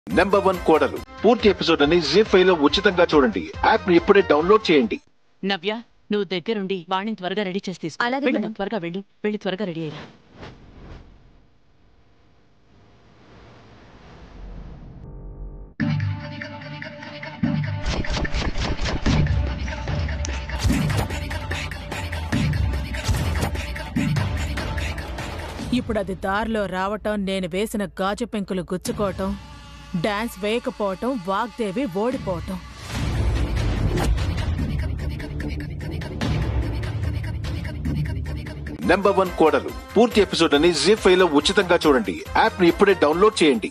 Number one కోడలు పూర్తి episode అని జీ ఫైవ్ లో ఉచితంగా చూడండి యాప్ ని ఇప్పుడే డౌన్లోడ్ చేయండి నవ్య నువ్వు దగ్గరుండి వాణ్ణి త్వరగా రెడీ చేసి తీసుకో అలాగే వెళ్ళు, మేడం. త్వరగా వెళ్ళు వెళ్ళి త్వరగా రెడీ అయ్యా ఇప్పుడు అది దారిలో రావటం నేను వేసిన గాజు పెంకులు గుచ్చుకోవటం డాన్స్ వేయకపోవటం వాగ్దేవి ఓడిపోవటం నెంబర్ వన్ కోడలు పూర్తి ఎపిసోడ్ అని జీ ఫైవ్ లో ఉచితంగా చూడండి యాప్ ని ఇప్పుడే డౌన్లోడ్ చేయండి